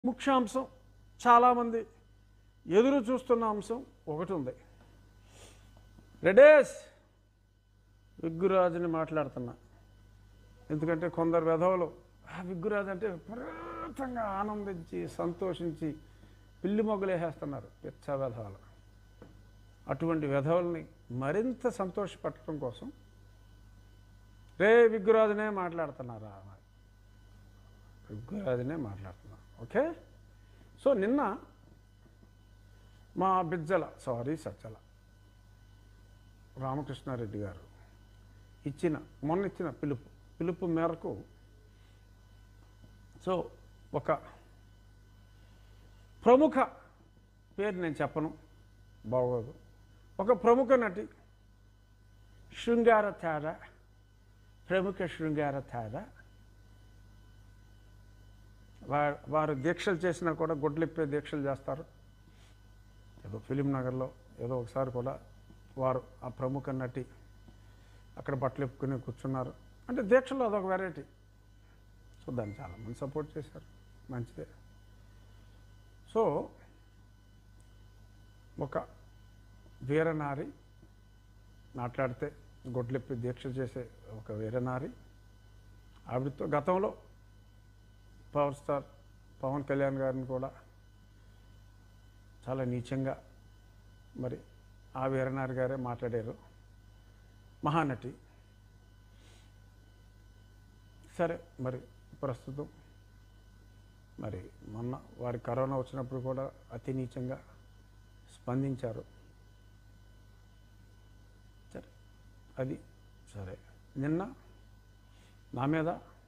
ముఖ్యాంశం చాలామంది ఎదురు చూస్తున్న అంశం ఒకటి ఉంది రెడేస్ విగ్గురాజుని మాట్లాడుతున్నా ఎందుకంటే కొందరు వెధవలు ఆ విగ్గురాజు అంటే విపరీతంగా ఆనందించి సంతోషించి పిల్లి మొగ్గలు వేసేస్తున్నారు పిచ్చ వెధవలు అటువంటి వెధవల్ని మరింత సంతోషపెట్టడం కోసం రే విగ్గురాజునే మాట్లాడుతున్నారా విగ్గురాజునే మాట్లాడుతున్నా ఓకే సో నిన్న మా బిజ్జల సారీ సజ్జల రామకృష్ణారెడ్డి గారు ఇచ్చిన మొన్న ఇచ్చిన పిలుపు పిలుపు మేరకు సో ఒక ప్రముఖ పేరు నేను చెప్పను బాగోదు ఒక ప్రముఖ నటి శృంగార తార ప్రముఖ శృంగార తార వారు వారు దీక్షలు చేసినా కూడా గొడ్లిప్పే దీక్షలు చేస్తారు ఏదో ఫిలిం నగర్లో ఏదో ఒకసారి కూడా వారు ఆ ప్రముఖ నటి అక్కడ బట్టలు ఇప్పుకుని కూర్చున్నారు అంటే దీక్షలో అదొక వెరైటీ సో దాన్ని చాలామంది సపోర్ట్ చేశారు మంచిదే సో ఒక వీరనారి మాట్లాడితే గొడ్లెప్పి దీక్ష చేసే ఒక వీరనారి ఆవిడతో గతంలో పవర్ స్టార్ పవన్ కళ్యాణ్ గారిని కూడా చాలా నీచంగా మరి ఆ వీరనారి గారే మాట్లాడారు మహానటి సరే మరి ప్రస్తుతం మరి మొన్న వారి కరోనా వచ్చినప్పుడు కూడా అతి నీచంగా స్పందించారు సరే అది సరే నిన్న నా మీద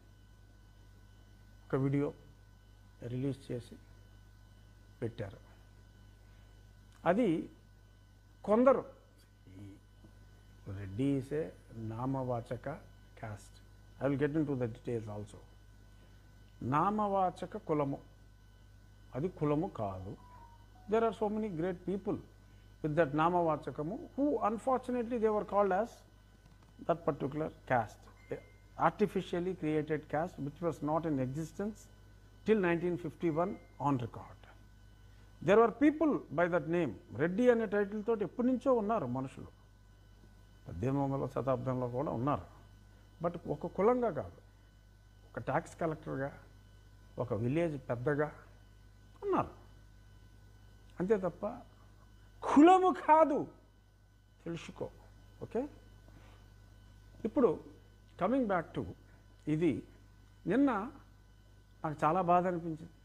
ఒక వీడియో రిలీజ్ చేసి పెట్టారు అది కొందరు ఈ రెడ్డి ఈస్ ఏ నామవాచక caste I will get into the details also నామవాచక కులము అది కులము కాదు there are so many great people with that నామవాచకము who unfortunately they were called as that particular caste, a artificially created caste which was not in existence till 1951 on record. There were people by that name, Reddy అనే title తోటి ఎప్పటి నుంచో ఉన్నారు మనుషులు పద్దెనిమిది వందల శతాబ్దంలో కూడా ఉన్నారు బట్ ఒక కులంగా కాదు ఒక ట్యాక్స్ కలెక్టర్గా ఒక విలేజ్ పెద్దగా ఉన్నారు అంతే తప్ప కులము కాదు తెలుసుకో ఓకే ఇప్పుడు కమింగ్ బ్యాక్ టు ఇది నిన్న నాకు చాలా బాధ అనిపించింది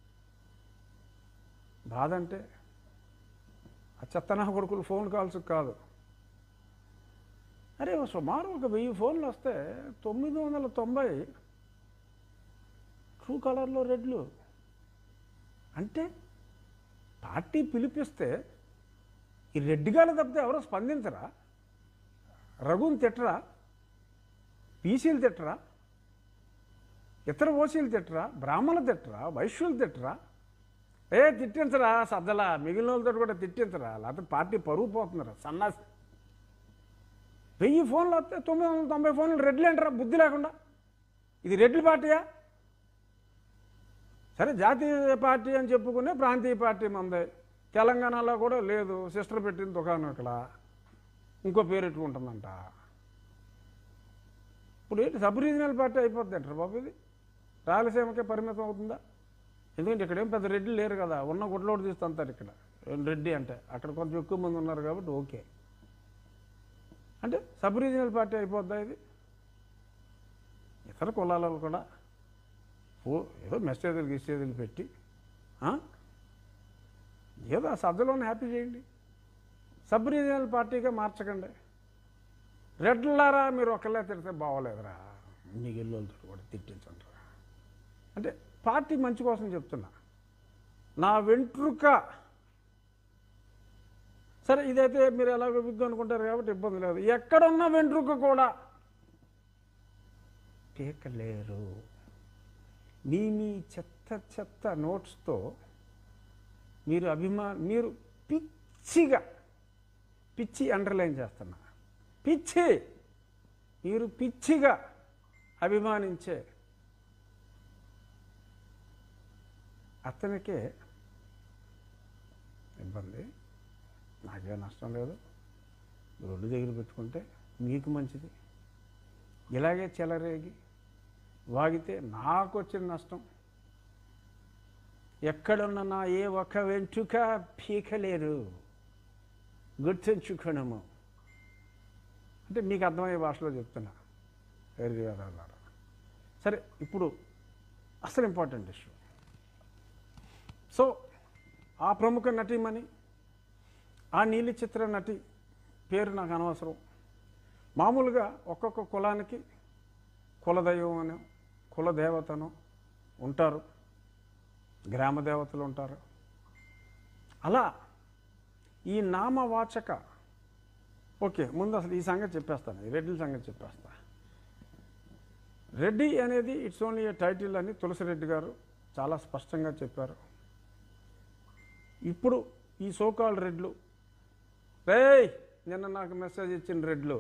బాధ అంటే ఆ చెత్తనా కొడుకులు ఫోన్ కాల్స్ కాదు అరే సుమారు ఒక వెయ్యి ఫోన్లు వస్తే తొమ్మిది వందల తొంభై ట్రూ కలర్లో రెడ్లు అంటే పార్టీ పిలిపిస్తే ఈ రెడ్డిగాలు తప్పితే ఎవరో స్పందించరా రఘుని తిట్టరా పీసీలు తిట్టరా ఇతర ఓసీలు తిట్టరా బ్రాహ్మణులు తిట్టరా వైశ్యులు తిట్టరా ఏ తిట్టించరా సద్దలా మిగిలిన వాళ్ళతో కూడా తిట్టించరా లేకపోతే పార్టీ పరుగు పోతుందిరా సన్నాసి వెయ్యి ఫోన్లు వస్తే తొమ్మిది వందల తొంభై ఫోన్లు రెడ్లు అంటారా బుద్ధి లేకుండా ఇది రెడ్ల పార్టీయా సరే జాతీయ పార్టీ అని చెప్పుకునే ప్రాంతీయ పార్టీ మందే తెలంగాణలో కూడా లేదు సిస్టర్ పెట్టిన దుకాణం ఇక్కడ ఇంకో పేరు పెట్టుకుంటుందంట ఇప్పుడు ఏంటి సబ్ రీజనల్ పార్టీ అయిపోద్ది అంటారు బాబు ఇది రాయలసీమకే పరిమితం అవుతుందా ఎందుకంటే ఇక్కడ ఏం పెద్ద రెడ్డి లేరు కదా ఉన్న గుడ్లోడు తీస్తుంటారు ఇక్కడ రెడ్డి అంటే అక్కడ కొంచెం ఎక్కువ మంది ఉన్నారు కాబట్టి ఓకే అంటే సబ్ రీజనల్ పార్టీ అయిపోద్దా ఇది ఇతర కులాలలో కూడా ఓ ఏదో మెసేజ్లు గిసేజీలు పెట్టి ఆ? ఏదో ఆ సజ్జలోనే హ్యాపీ చేయండి సబ్ రీజనల్ పార్టీగా మార్చకండి రెడ్లారా మీరు ఒకళ్ళే తిడితే బాగోలేదురా మిగిలినోళ్ళతో కూడా తిట్టించండి అంటే పార్టీ మంచి కోసం చెప్తున్నా నా వెంట్రుక సరే ఇదైతే మీరు ఎలాగో విగ్గు అనుకుంటారు కాబట్టి ఇబ్బంది లేదు ఎక్కడున్న వెంట్రుక కూడా పీకలేరు మీ మీ చెత్త చెత్త నోట్స్తో మీరు అభిమా మీరు పిచ్చిగా పిచ్చి అండర్లైన్ చేస్తున్నా పిచ్చి మీరు పిచ్చిగా అభిమానించే అతనికే ఇబ్బంది నాకే నష్టం లేదు రోడ్డు దగ్గర పెట్టుకుంటే మీకు మంచిది ఇలాగే చెలరేగి వాగితే నాకు వచ్చిన నష్టం ఎక్కడున్న నా ఏ ఒక్క వెంట్రుక పీకలేరు గుర్తుంచుకోనము అంటే మీకు అర్థమయ్యే భాషలో చెప్తున్నా వెరీ గారు సరే ఇప్పుడు అసలు ఇంపార్టెంట్ ఇష్యూ సో ఆ ప్రముఖ నటీమణి ఆ నీలి చిత్ర నటి పేరు నాకు అనవసరం మామూలుగా ఒక్కొక్క కులానికి కులదైవం అని కులదేవతను ఉంటారు గ్రామ దేవతలు ఉంటారు అలా ఈ నామవాచక ఓకే ముందు అసలు ఈ సంగతి చెప్పేస్తాను ఈ రెడ్డిల సంగతి చెప్పేస్తా రెడ్డి అనేది ఇట్స్ ఓన్లీ ఏ టైటిల్ అని తులసిరెడ్డి గారు చాలా స్పష్టంగా చెప్పారు ఇప్పుడు ఈ సోకాల్ రెడ్లు రేయ్ నిన్న నాకు మెసేజ్ ఇచ్చిన రెడ్లు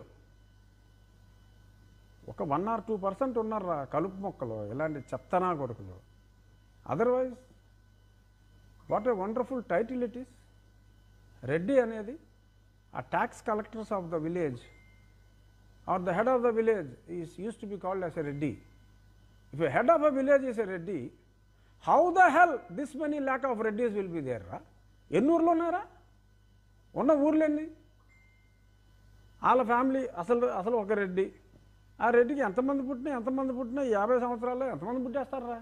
ఒక వన్ ఆర్ టూ పర్సెంట్ ఉన్నారా కలుపు మొక్కలు ఇలాంటి చెత్తనా కొడుకులు otherwise what a wonderful title it is Reddy అనేది uh tax collectors of the village are the head of the village is used to be called as a Reddy if a head of a village is a Reddy how the hell this many lack of Reddys will be there రా ఎన్ని ఊర్లు ఉన్నారా ఉన్న ఊర్లు ఎన్ని వాళ్ళ family అసలు అసలు ఒక రెడ్డి ఆ రెడ్డికి ఎంతమంది పుట్టినా ఎంతమంది పుట్టినా యాభై సంవత్సరాల్లో ఎంతమంది పుట్టేస్తారా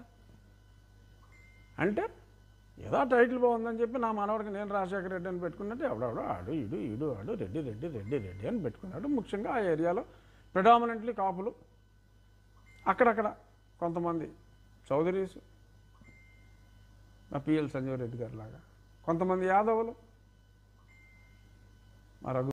అంటే ఏదో టైటిల్ బాగుందని చెప్పి నా మనవడికి నేను రాజశేఖర రెడ్డి అని పెట్టుకున్నట్టు ఎవడెవడో ఆడు ఈడు ఈడు ఆడు రెడ్డి రెడ్డి రెడ్డి రెడ్డి అని పెట్టుకున్నాడు ముఖ్యంగా ఆ ఏరియాలో ప్రిడామినెంట్లీ కాపులు అక్కడక్కడ కొంతమంది చౌదరీస్ మా పిఎల్ సంజీవ్ రెడ్డి గారి లాగా కొంతమంది యాదవులు మా రఘు